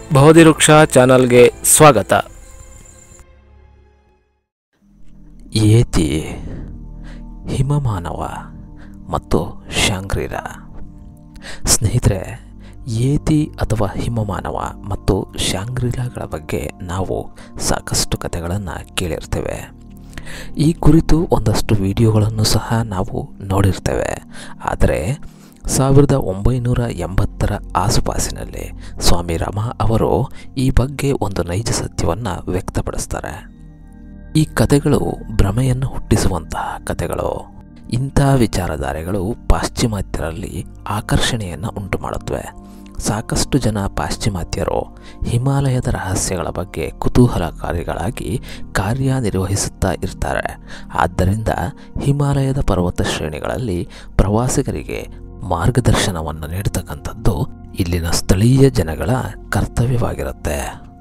ಬೋಧಿವೃಕ್ಷ ಚಾನಲ್ಗೆ ಸ್ವಾಗತ ಏತಿ ಹಿಮಮಾನವ ಮತ್ತು ಶಾಂಗ್ರಿರ ಸ್ನೇಹಿತರೆ ಏತಿ ಅಥವಾ ಹಿಮಮಾನವ ಮತ್ತು ಶಾಂಗ್ರಿಲಾಗಳ ಬಗ್ಗೆ ನಾವು ಸಾಕಷ್ಟು ಕಥೆಗಳನ್ನು ಕೇಳಿರ್ತೇವೆ ಈ ಕುರಿತು ಒಂದಷ್ಟು ವಿಡಿಯೋಗಳನ್ನು ಸಹ ನಾವು ನೋಡಿರ್ತೇವೆ ಆದರೆ ಸಾವಿರದ ಒಂಬೈನೂರ ಎಂಬತ್ತರ ಆಸುಪಾಸಿನಲ್ಲಿ ಸ್ವಾಮಿ ರಮ ಅವರು ಈ ಬಗ್ಗೆ ಒಂದು ನೈಜ ಸತ್ಯವನ್ನು ವ್ಯಕ್ತಪಡಿಸ್ತಾರೆ ಈ ಕಥೆಗಳು ಭ್ರಮೆಯನ್ನು ಹುಟ್ಟಿಸುವಂತಹ ಕಥೆಗಳು ಇಂಥ ವಿಚಾರಧಾರೆಗಳು ಪಾಶ್ಚಿಮಾತ್ಯರಲ್ಲಿ ಆಕರ್ಷಣೆಯನ್ನು ಉಂಟು ಮಾಡುತ್ತವೆ ಸಾಕಷ್ಟು ಜನ ಪಾಶ್ಚಿಮಾತ್ಯರು ಹಿಮಾಲಯದ ರಹಸ್ಯಗಳ ಬಗ್ಗೆ ಕುತೂಹಲಕಾರಿಗಳಾಗಿ ಕಾರ್ಯನಿರ್ವಹಿಸುತ್ತಾ ಇರ್ತಾರೆ ಆದ್ದರಿಂದ ಹಿಮಾಲಯದ ಪರ್ವತ ಶ್ರೇಣಿಗಳಲ್ಲಿ ಪ್ರವಾಸಿಗರಿಗೆ ಮಾರ್ಗದರ್ಶನವನ್ನು ನೀಡತಕ್ಕಂಥದ್ದು ಇಲ್ಲಿನ ಸ್ಥಳೀಯ ಜನಗಳ ಕರ್ತವ್ಯವಾಗಿರುತ್ತೆ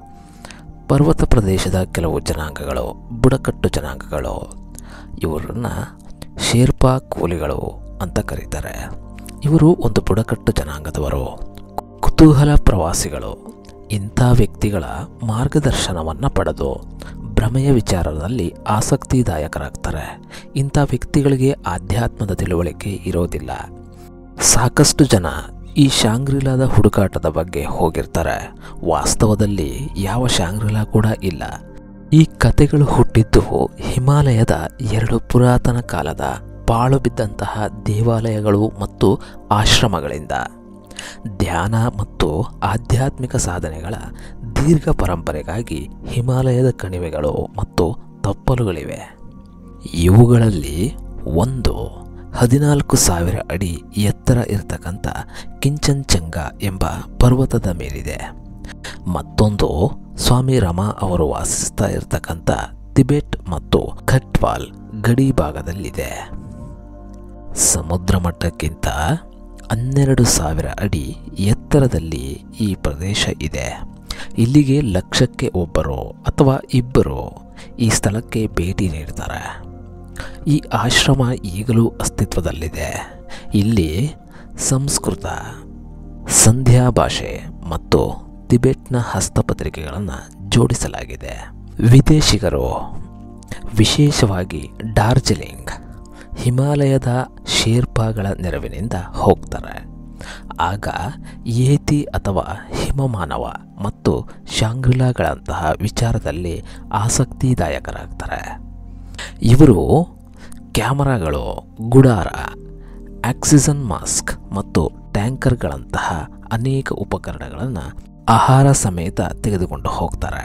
ಪರ್ವತ ಪ್ರದೇಶದ ಕೆಲವು ಜನಾಂಗಗಳು ಬುಡಕಟ್ಟು ಜನಾಂಗಗಳು ಇವರನ್ನು ಶೇರ್ಪಾ ಕೂಲಿಗಳು ಅಂತ ಕರೀತಾರೆ ಇವರು ಒಂದು ಬುಡಕಟ್ಟು ಜನಾಂಗದವರು ಕುತೂಹಲ ಪ್ರವಾಸಿಗಳು ಇಂಥ ವ್ಯಕ್ತಿಗಳ ಮಾರ್ಗದರ್ಶನವನ್ನು ಪಡೆದು ಭ್ರಮೆಯ ವಿಚಾರದಲ್ಲಿ ಆಸಕ್ತಿದಾಯಕರಾಗ್ತಾರೆ ಇಂಥ ವ್ಯಕ್ತಿಗಳಿಗೆ ಆಧ್ಯಾತ್ಮದ ತಿಳುವಳಿಕೆ ಇರೋದಿಲ್ಲ ಸಾಕಷ್ಟು ಜನ ಈ ಶಾಂಗ್ರಿಲಾದ ಹುಡುಕಾಟದ ಬಗ್ಗೆ ಹೋಗಿರ್ತಾರೆ ವಾಸ್ತವದಲ್ಲಿ ಯಾವ ಶಾಂಗ್ರಿಲಾ ಕೂಡ ಇಲ್ಲ ಈ ಕತೆಗಳು ಹುಟ್ಟಿದ್ದು ಹಿಮಾಲಯದ ಎರಡು ಪುರಾತನ ಕಾಲದ ಪಾಳು ಬಿದ್ದಂತಹ ದೇವಾಲಯಗಳು ಮತ್ತು ಆಶ್ರಮಗಳಿಂದ ಧ್ಯಾನ ಮತ್ತು ಆಧ್ಯಾತ್ಮಿಕ ಸಾಧನೆಗಳ ದೀರ್ಘ ಪರಂಪರೆಗಾಗಿ ಹಿಮಾಲಯದ ಕಣಿವೆಗಳು ಮತ್ತು ತಪ್ಪಲುಗಳಿವೆ ಇವುಗಳಲ್ಲಿ ಒಂದು ಹದಿನಾಲ್ಕು ಸಾವಿರ ಅಡಿ ಎತ್ತರ ಇರತಕ್ಕಂಥ ಕಿಂಚನ್ಚಂಗ ಎಂಬ ಪರ್ವತದ ಮೇಲಿದೆ ಮತ್ತೊಂದು ಸ್ವಾಮಿ ರಮ ಅವರು ವಾಸಿಸ್ತಾ ಇರತಕ್ಕಂಥ ತಿಬೆಟ್ ಮತ್ತು ಖಟ್ವಾಲ್ ಗಡಿ ಭಾಗದಲ್ಲಿದೆ ಸಮುದ್ರ ಮಟ್ಟಕ್ಕಿಂತ ಹನ್ನೆರಡು ಸಾವಿರ ಅಡಿ ಎತ್ತರದಲ್ಲಿ ಈ ಪ್ರದೇಶ ಇದೆ ಇಲ್ಲಿಗೆ ಲಕ್ಷಕ್ಕೆ ಒಬ್ಬರು ಅಥವಾ ಇಬ್ಬರು ಈ ಸ್ಥಳಕ್ಕೆ ಭೇಟಿ ನೀಡ್ತಾರೆ ಈ ಆಶ್ರಮ ಈಗಲೂ ಅಸ್ತಿತ್ವದಲ್ಲಿದೆ ಇಲ್ಲಿ ಸಂಸ್ಕೃತ ಸಂಧ್ಯಾ ಭಾಷೆ ಮತ್ತು ತಿಬೆಟ್ನ ಹಸ್ತಪತ್ರಿಕೆಗಳನ್ನು ಜೋಡಿಸಲಾಗಿದೆ ವಿದೇಶಿಗರು ವಿಶೇಷವಾಗಿ ಡಾರ್ಜಿಲಿಂಗ್ ಹಿಮಾಲಯದ ಶೇರ್ಪಾಗಳ ನೆರವಿನಿಂದ ಹೋಗ್ತಾರೆ ಆಗ ಏತಿ ಅಥವಾ ಹಿಮಮಾನವ ಮತ್ತು ಶಾಂಗ್ರಿಲಾಗಳಂತಹ ವಿಚಾರದಲ್ಲಿ ಆಸಕ್ತಿದಾಯಕರಾಗ್ತಾರೆ ಇವರು ಕ್ಯಾಮರಾಗಳು ಗುಡಾರ ಆಕ್ಸಿಜನ್ ಮಾಸ್ಕ್ ಮತ್ತು ಟ್ಯಾಂಕರ್ಗಳಂತಹ ಅನೇಕ ಉಪಕರಣಗಳನ್ನು ಆಹಾರ ಸಮೇತ ತೆಗೆದುಕೊಂಡು ಹೋಗ್ತಾರೆ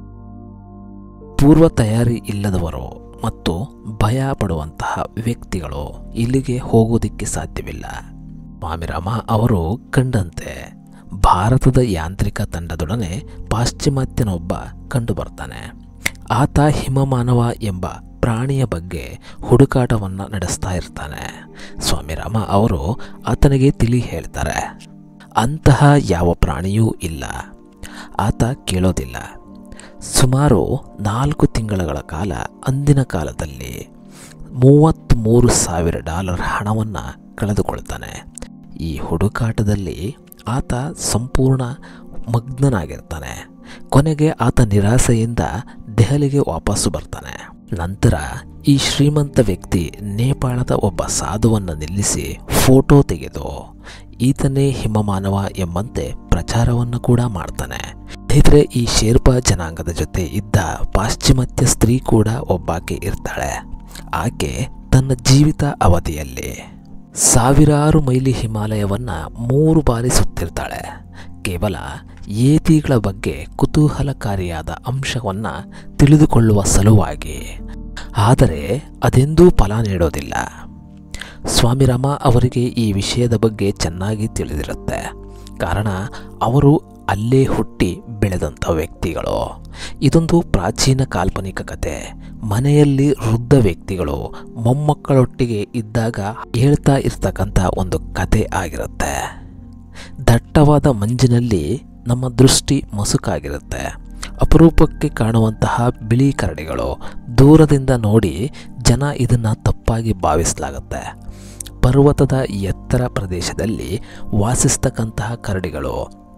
ಪೂರ್ವ ತಯಾರಿ ಇಲ್ಲದವರು ಮತ್ತು ಭಯ ಪಡುವಂತಹ ವ್ಯಕ್ತಿಗಳು ಇಲ್ಲಿಗೆ ಹೋಗೋದಿಕ್ಕೆ ಸಾಧ್ಯವಿಲ್ಲ ಸ್ವಾಮಿರಾಮ ಅವರು ಕಂಡಂತೆ ಭಾರತದ ಯಾಂತ್ರಿಕ ತಂಡದೊಡನೆ ಪಾಶ್ಚಿಮಾತ್ಯನೊಬ್ಬ ಕಂಡುಬರ್ತಾನೆ ಆತ ಹಿಮಮಾನವ ಎಂಬ ಪ್ರಾಣಿಯ ಬಗ್ಗೆ ಹುಡುಕಾಟವನ್ನು ನಡೆಸ್ತಾ ಇರ್ತಾನೆ ಸ್ವಾಮಿರಾಮ ಅವರು ಆತನಿಗೆ ತಿಳಿ ಹೇಳ್ತಾರೆ ಅಂತಹ ಯಾವ ಪ್ರಾಣಿಯೂ ಇಲ್ಲ ಆತ ಕೇಳೋದಿಲ್ಲ ಸುಮಾರು ನಾಲ್ಕು ತಿಂಗಳ ಕಾಲ ಅಂದಿನ ಕಾಲದಲ್ಲಿ ಮೂವತ್ತ್ಮೂರು ಸಾವಿರ ಡಾಲರ್ ಹಣವನ್ನು ಕಳೆದುಕೊಳ್ತಾನೆ ಈ ಹುಡುಕಾಟದಲ್ಲಿ ಆತ ಸಂಪೂರ್ಣ ಮಗ್ನನಾಗಿರ್ತಾನೆ ಕೊನೆಗೆ ಆತ ನಿರಾಸೆಯಿಂದ ದೆಹಲಿಗೆ ವಾಪಸ್ಸು ಬರ್ತಾನೆ ನಂತರ ಈ ಶ್ರೀಮಂತ ವ್ಯಕ್ತಿ ನೇಪಾಳದ ಒಬ್ಬ ಸಾಧುವನ್ನು ನಿಲ್ಲಿಸಿ ಫೋಟೋ ತೆಗೆದು ಈತನೇ ಹಿಮಮಾನವ ಎಂಬಂತೆ ಪ್ರಚಾರವನ್ನು ಕೂಡ ಮಾಡ್ತಾನೆ ಸ್ನೇಹಿತರೆ ಈ ಶೇರ್ಪಾ ಜನಾಂಗದ ಜೊತೆ ಇದ್ದ ಪಾಶ್ಚಿಮಾತ್ಯ ಸ್ತ್ರೀ ಕೂಡ ಒಬ್ಬಾಕೆ ಇರ್ತಾಳೆ ಆಕೆ ತನ್ನ ಜೀವಿತ ಅವಧಿಯಲ್ಲಿ ಸಾವಿರಾರು ಮೈಲಿ ಹಿಮಾಲಯವನ್ನ ಮೂರು ಬಾರಿ ಸುತ್ತಿರ್ತಾಳೆ ಕೇವಲ ಏತಿಗಳ ಬಗ್ಗೆ ಕುತೂಹಲಕಾರಿಯಾದ ಅಂಶವನ್ನು ತಿಳಿದುಕೊಳ್ಳುವ ಸಲುವಾಗಿ ಆದರೆ ಅದೆಂದೂ ಫಲ ನೀಡೋದಿಲ್ಲ ಸ್ವಾಮಿರಾಮ ಅವರಿಗೆ ಈ ವಿಷಯದ ಬಗ್ಗೆ ಚೆನ್ನಾಗಿ ತಿಳಿದಿರುತ್ತೆ ಕಾರಣ ಅವರು ಅಲ್ಲೇ ಹುಟ್ಟಿ ಬೆಳೆದಂಥ ವ್ಯಕ್ತಿಗಳು ಇದೊಂದು ಪ್ರಾಚೀನ ಕಾಲ್ಪನಿಕ ಕತೆ ಮನೆಯಲ್ಲಿ ವೃದ್ಧ ವ್ಯಕ್ತಿಗಳು ಮೊಮ್ಮಕ್ಕಳೊಟ್ಟಿಗೆ ಇದ್ದಾಗ ಹೇಳ್ತಾ ಇರ್ತಕ್ಕಂಥ ಒಂದು ಕತೆ ಆಗಿರುತ್ತೆ ದಟ್ಟವಾದ ಮಂಜಿನಲ್ಲಿ ನಮ್ಮ ದೃಷ್ಟಿ ಮಸುಕಾಗಿರುತ್ತೆ ಅಪರೂಪಕ್ಕೆ ಕಾಣುವಂತಹ ಬಿಳಿ ಕರಡಿಗಳು ದೂರದಿಂದ ನೋಡಿ ಜನ ಇದನ್ನು ತಪ್ಪಾಗಿ ಭಾವಿಸಲಾಗುತ್ತೆ ಪರ್ವತದ ಎತ್ತರ ಪ್ರದೇಶದಲ್ಲಿ ವಾಸಿಸ್ತಕ್ಕಂತಹ ಕರಡಿಗಳು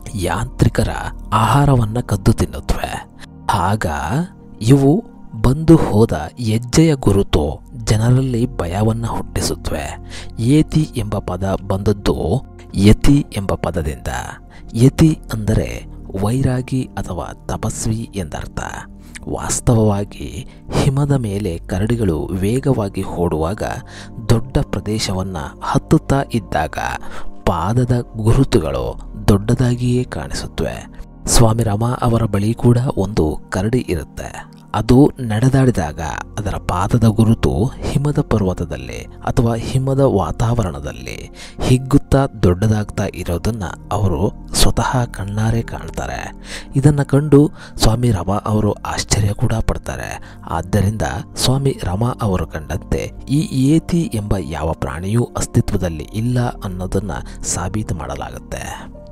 ಯಾಂತ್ರಿಕರ ಆಹಾರವನ್ನು ಕದ್ದು ತಿನ್ನುತ್ತವೆ ಆಗ ಇವು ಬಂದು ಹೋದ ಹೆಜ್ಜೆಯ ಗುರುತು ಜನರಲ್ಲಿ ಭಯವನ್ನು ಹುಟ್ಟಿಸುತ್ತವೆ ಏತಿ ಎಂಬ ಪದ ಬಂದದ್ದು ಯತಿ ಎಂಬ ಪದದಿಂದ ಯತಿ ಅಂದರೆ ವೈರಾಗಿ ಅಥವಾ ತಪಸ್ವಿ ಎಂದರ್ಥ ವಾಸ್ತವವಾಗಿ ಹಿಮದ ಮೇಲೆ ಕರಡಿಗಳು ವೇಗವಾಗಿ ಓಡುವಾಗ ದೊಡ್ಡ ಪ್ರದೇಶವನ್ನು ಹತ್ತುತ್ತಾ ಇದ್ದಾಗ ಪಾದದ ಗುರುತುಗಳು ದೊಡ್ಡದಾಗಿಯೇ ಕಾಣಿಸುತ್ತವೆ ಸ್ವಾಮಿ ರಮ ಅವರ ಬಳಿ ಕೂಡ ಒಂದು ಕರಡಿ ಇರುತ್ತೆ ಅದು ನಡೆದಾಡಿದಾಗ ಅದರ ಪಾದದ ಗುರುತು ಹಿಮದ ಪರ್ವತದಲ್ಲಿ ಅಥವಾ ಹಿಮದ ವಾತಾವರಣದಲ್ಲಿ ಹಿಗ್ಗುತ್ತಾ ದೊಡ್ಡದಾಗ್ತಾ ಇರೋದನ್ನು ಅವರು ಸ್ವತಃ ಕಣ್ಣಾರೆ ಕಾಣ್ತಾರೆ ಇದನ್ನು ಕಂಡು ಸ್ವಾಮಿ ರಮ ಅವರು ಆಶ್ಚರ್ಯ ಕೂಡ ಪಡ್ತಾರೆ ಆದ್ದರಿಂದ ಸ್ವಾಮಿ ರಮ ಅವರು ಕಂಡಂತೆ ಈ ಏತಿ ಎಂಬ ಯಾವ ಪ್ರಾಣಿಯೂ ಅಸ್ತಿತ್ವದಲ್ಲಿ ಇಲ್ಲ ಅನ್ನೋದನ್ನು ಸಾಬೀತು ಮಾಡಲಾಗುತ್ತೆ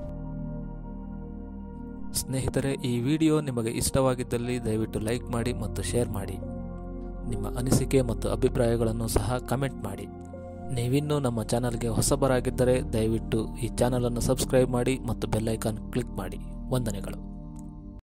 ಸ್ನೇಹಿತರೆ ಈ ವಿಡಿಯೋ ನಿಮಗೆ ಇಷ್ಟವಾಗಿದ್ದಲ್ಲಿ ದಯವಿಟ್ಟು ಲೈಕ್ ಮಾಡಿ ಮತ್ತು ಶೇರ್ ಮಾಡಿ ನಿಮ್ಮ ಅನಿಸಿಕೆ ಮತ್ತು ಅಭಿಪ್ರಾಯಗಳನ್ನು ಸಹ ಕಮೆಂಟ್ ಮಾಡಿ ನೀವಿನ್ನೂ ನಮ್ಮ ಚಾನಲ್ಗೆ ಹೊಸಬರಾಗಿದ್ದರೆ ದಯವಿಟ್ಟು ಈ ಚಾನಲನ್ನು ಸಬ್ಸ್ಕ್ರೈಬ್ ಮಾಡಿ ಮತ್ತು ಬೆಲ್ ಐಕಾನ್ ಕ್ಲಿಕ್ ಮಾಡಿ ವಂದನೆಗಳು